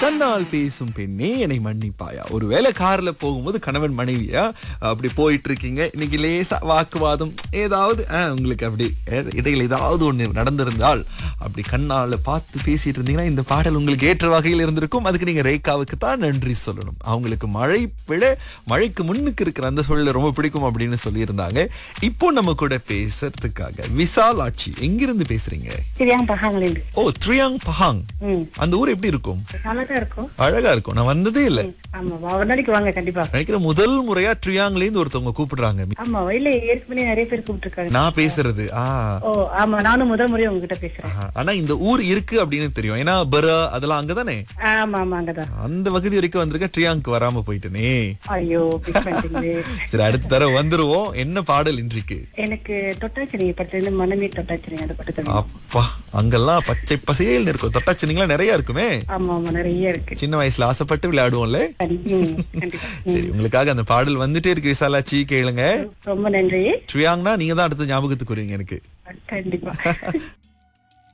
கண்ணால் பேசும் பெண்ணே என்னை மன்னிப்பாயா ஒருவேளை கார்ல போகும்போது கணவன் மனைவியா அப்படி போயிட்டு இருக்கீங்க இன்னைக்கு லேசா வாக்குவாதம் ஏதாவது ஆ, உங்களுக்கு அப்படி இட- இடையில ஏதாவது ஒண்ணு நடந்திருந்தால் அப்படி கண்ணால பார்த்து பேசிட்டு இருந்தீங்கன்னா இந்த பாடல் உங்களுக்கு ஏற்ற வகையில் இருந்திருக்கும் அதுக்கு நீங்க ரேகாவுக்கு தான் நன்றி சொல்லணும் அவங்களுக்கு மழை விட மழைக்கு முன்னுக்கு இருக்கிற அந்த சூழல் ரொம்ப பிடிக்கும் அப்படின்னு சொல்லியிருந்தாங்க இப்போ நம்ம கூட பேசுறதுக்காக விசால் ஆட்சி எங்கிருந்து பேசுறீங்க சரியா பகாங்கலேருந்து ஓ த்ரியாங் பஹாங் ம் அந்த ஊர் எப்படி இருக்கும் நல்லாதான் இருக்கும் அழகா இருக்கும் நான் வந்ததே இல்ல ஆமா ஒரு நாளைக்கு வாங்க கண்டிப்பா நினைக்கிறேன் முதல் முறையா ட்ரியாங்ல இருந்து ஒருத்தவங்க கூப்பிடுறாங்க ஆமா இல்ல ஏற்கனவே நிறைய பேர் கூப்பிட்டுருக்காங்க நான் பேசுறது ஆ ஓ ஆமா நானும் முதல் முறை உங்ககிட்ட பேசுறேன் ஆஹா. ஆனா இந்த ஊர் இருக்கு அப்படின்னு தெரியும் ஏன்னா பெரா அதெல்லாம் அங்கதானே ஆமா ஆமா அங்கதான் அந்த பகுதி வரைக்கும் வந்திருக்கேன் ட்ரியாங்க்கு வராம போயிட்டேனே ஐயோ மிஸ் பண்ணிட்டீங்களே சரி அடுத்த தடவை வந்துருவோம் என்ன பாடல் இன்றைக்கு எனக்கு தொட்டாச்சினிங்க படத்துல மனமே தொட்டாச்சினிங்க அந்த படத்துல அப்பா அங்கெல்லாம் பச்சை பசேல்னு இருக்கும் தொட்டாச்சினிங்களா நிறைய இருக்குமே ஆமா ஆமா நிறைய இருக்கு சின்ன வயசுல ஆசைப்பட்டு விளையாடுவோம்ல கண்டி- ம், கண்டிப்பா சரி உங்களுக்காக அந்த பாடல் வந்துட்டே இருக்கு விசாலாச்சி கேளுங்க ரொம்ப நன்றி ட்ரியாங்னா நீங்க தான் அடுத்த ஞாபகத்துக்கு வருவீங்க எனக்கு கண்டிப்பா